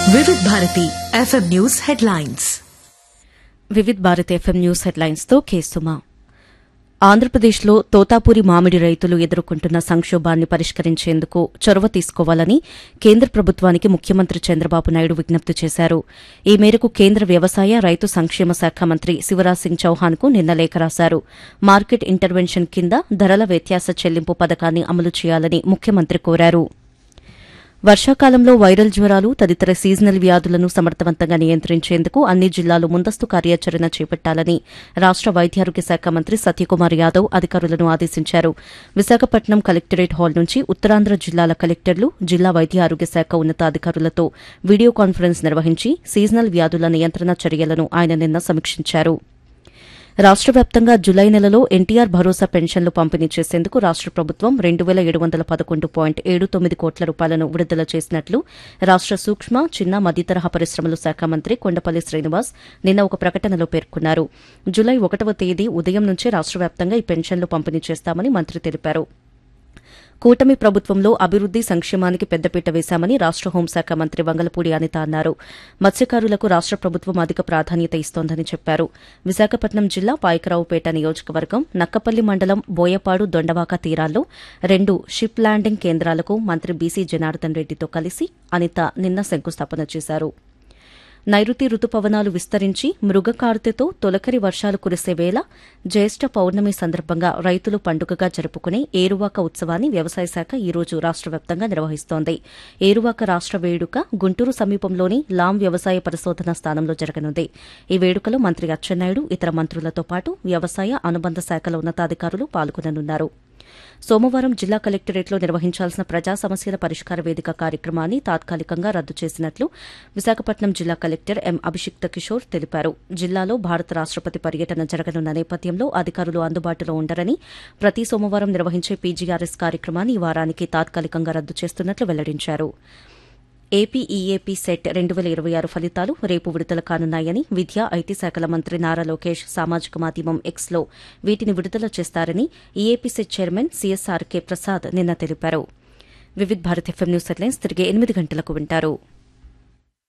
వివిధ Bharati FM news headlines Vividh Bharat FM news headlines తో కేసుమా ఆంధ్రప్రదేశ్లో తోతాపూరి మామిడి రైతులు ఎదుర్కొంటున్న సంక్షోభాన్ని పరిష్కరించేందుకు చొరవ తీసుకోవాలని కేంద్ర ప్రభుత్వానికి ముఖ్యమంత్రి చంద్రబాబు నాయుడు విజ్ఞప్తి చేశారు ఈ మేరకు కేంద్ర వ్యవసాయ రైతు సంక్షేమ శాఖ మంత్రి శివరాజ్ సింగ్ చౌహాన్ కు నిన్న లేఖ రాశారు మార్కెట్ ఇంటర్వెన్షన్ కింద ధరల వ్యత్యాస చెల్లింపు పథకాన్ని అమలు చేయాలని ముఖ్యమంత్రి కోరారు వర్షాకాలంలో వైరల్ జ్వరాలు తదితర సీజనల్ వ్యాధులను సమర్థవంతంగా నియంత్రించేందుకు అన్ని జిల్లాలు ముందస్తు కార్యాచరణ చేపట్టాలని రాష్ట వైద్యారోగ్య శాఖ మంత్రి సత్యకుమార్ యాదవ్ అధికారులను ఆదేశించారు విశాఖపట్నం కలెక్టరేట్ హాల్ నుంచి ఉత్తరాంధ్ర జిల్లాల కలెక్టర్లు జిల్లా వైద్య ఆరోగ్య శాఖ ఉన్నతాధికారులతో వీడియో కాన్ఫరెన్స్ నిర్వహించి సీజనల్ వ్యాధుల నియంత్రణ చర్యలను ఆయన నిన్న సమీక్షించారు రాష్ట వ్యాప్తంగా జులై నెలలో ఎన్టీఆర్ భరోసా పెన్షన్లు పంపిణీ చేసేందుకు రాష్ట ప్రభుత్వం రెండు వేల ఏడు వందల పదకొండు పాయింట్ ఏడు తొమ్మిది కోట్ల రూపాయలను విడుదల చేసినట్లు రాష్ట సూక్ష్మ చిన్న మధ్యతరహా పరిశ్రమల శాఖ మంత్రి కొండపల్లి శ్రీనివాస్ నిన్న ఒక ప్రకటనలో పేర్కొన్నారు జులై ఒకటవ తేదీ ఉదయం నుంచే రాష్ట వ్యాప్తంగా ఈ పెన్షన్లు పంపిణీ చేస్తామని మంత్రి తెలిపారు కూటమి ప్రభుత్వంలో అభివృద్ది సంక్షేమానికి పెద్దపీట వేశామని రాష్ట హోంశాఖ మంత్రి వంగలపూడి అనిత అన్నారు మత్స్యకారులకు రాష్ట ప్రభుత్వం అధిక ప్రాధాన్యత ఇస్తోందని చెప్పారు విశాఖపట్నం జిల్లా పాయకరావుపేట నియోజకవర్గం నక్కపల్లి మండలం బోయపాడు దొండవాక తీరాల్లో రెండు షిప్ ల్యాండింగ్ కేంద్రాలకు మంత్రి బీసీ జనార్దన్ రెడ్డితో కలిసి అనిత నిన్న శంకుస్థాపన చేశారు నైరుతి రుతుపవనాలు విస్తరించి మృగకార్తెతో తొలకరి వర్షాలు కురిసే వేళ జ్యేష్ఠ పౌర్ణమి సందర్భంగా రైతులు పండుగగా జరుపుకునే ఏరువాక ఉత్సవాన్ని వ్యవసాయ శాఖ ఈ రోజు రాష్ట వ్యాప్తంగా నిర్వహిస్తోంది ఏరువాక రాష్ట వేడుక గుంటూరు సమీపంలోని లాం వ్యవసాయ పరిశోధన స్థానంలో జరగనుంది ఈ వేడుకలో మంత్రి అచ్చెన్నాయుడు ఇతర మంత్రులతో పాటు వ్యవసాయ అనుబంధ శాఖల ఉన్నతాధికారులు పాల్గొననున్నారు సోమవారం జిల్లా కలెక్టరేట్లో నిర్వహించాల్సిన ప్రజా సమస్యల పరిష్కార వేదిక కార్యక్రమాన్ని తాత్కాలికంగా రద్దు చేసినట్లు విశాఖపట్నం జిల్లా కలెక్టర్ ఎం అభిషిక్త కిషోర్ తెలిపారు జిల్లాలో భారత రాష్టపతి పర్యటన జరగనున్న నేపథ్యంలో అధికారులు అందుబాటులో ఉండరని ప్రతి సోమవారం నిర్వహించే పీజీఆర్ఎస్ కార్యక్రమాన్ని ఈ వారానికి తాత్కాలికంగా రద్దు చేస్తున్నట్లు వెల్లడించారు ఏపీ ఈఏపీ సెట్ రెండు వేల ఇరవై ఆరు ఫలితాలు రేపు విడుదల కానున్నాయని విద్యా ఐటీ శాఖల మంత్రి నారా లోకేష్ సామాజిక మాధ్యమం ఎక్స్లో వీటిని విడుదల చేస్తారని EAP CET chairman CSR K Prasad నిన్న తెలిపారు Vividh Bharat FM news headlines తిరిగి ఎనిమిది గంటలకు వింటారు